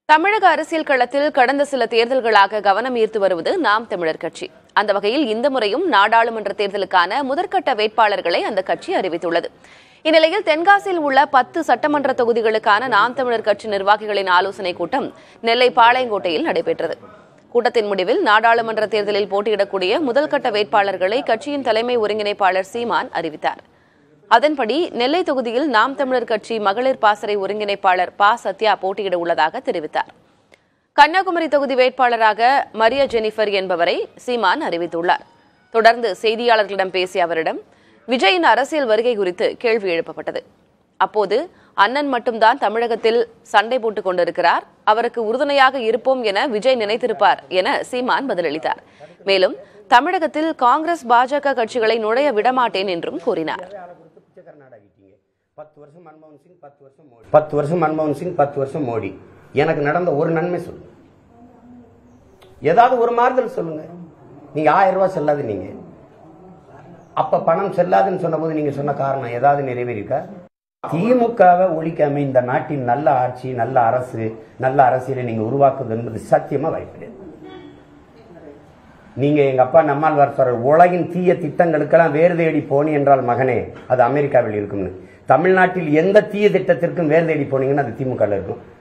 தமிழக அரசியல் களத்தில் கடந்த சில தேர்தல்களாக கவனம் ஈர்த்து வருவது நாம் தமிழர் கட்சி அந்த வகையில் இந்த முறையும் நாடாளுமன்ற தேர்தலுக்கான முதற்கட்ட வேட்பாளர்களை அந்த கட்சி அறிவித்துள்ளது இந்நிலையில் தென்காசியில் உள்ள பத்து சட்டமன்ற தொகுதிகளுக்கான நாம் தமிழர் கட்சி நிர்வாகிகளின் ஆலோசனைக் கூட்டம் நெல்லை பாளையங்கோட்டையில் நடைபெற்றது கூட்டத்தின் முடிவில் நாடாளுமன்ற தேர்தலில் போட்டியிடக்கூடிய முதல்கட்ட வேட்பாளர்களை கட்சியின் தலைமை ஒருங்கிணைப்பாளர் சீமான் அறிவித்தார் அதன்படி நெல்லை தொகுதியில் நாம் தமிழர் கட்சி மகளிர் பாசறை ஒருங்கிணைப்பாளர் ப சத்யா போட்டியிட உள்ளதாக தெரிவித்தார் கன்னியாகுமரி தொகுதி வேட்பாளராக மரிய ஜெனிஃபர் என்பவரை சீமான் அறிவித்துள்ளார் தொடர்ந்து செய்தியாளர்களிடம் பேசிய அவரிடம் விஜயின் அரசியல் வருகை குறித்து கேள்வி எழுப்பப்பட்டது அப்போது அண்ணன் மட்டும்தான் தமிழகத்தில் சண்டை போட்டுக் கொண்டிருக்கிறார் அவருக்கு உறுதுணையாக இருப்போம் என விஜய் நினைத்திருப்பார் என சீமான் பதிலளித்தார் மேலும் தமிழகத்தில் காங்கிரஸ் பாஜக கட்சிகளை நுழைய விடமாட்டேன் என்றும் கூறினார் பிச்சைக்காரனாட ஆகிட்டீங்க பத்து வருஷம் மன்மோகன் சிங் பத்து வருஷம் மோடி பத்து வருஷம் மன்மோகன் சிங் பத்து வருஷம் மோடி எனக்கு நடந்த ஒரு நன்மை சொல்லு ஏதாவது ஒரு மாறுதல் சொல்லுங்க நீங்க ஆயிரம் ரூபாய் செல்லாது நீங்க அப்ப பணம் செல்லாதுன்னு சொன்னபோது நீங்க சொன்ன காரணம் ஏதாவது நிறைவேறிக்கா திமுகவை ஒழிக்காம இந்த நாட்டின் நல்ல ஆட்சி நல்ல அரசு நல்ல அரசியலை நீங்க உருவாக்குவது என்பது சத்தியமா வாய்ப்பு கிடையாது நீங்க எங்க அப்பா நம்மாழ்வார் சொல்ற உலகின் தீய திட்டங்களுக்கெல்லாம் வேறு தேடி போனி என்றால் மகனே அது அமெரிக்காவில் இருக்கும்னு தமிழ்நாட்டில் எந்த தீய திட்டத்திற்கும் வேறு தேடி போனீங்கன்னா அது திமுக இருக்கும்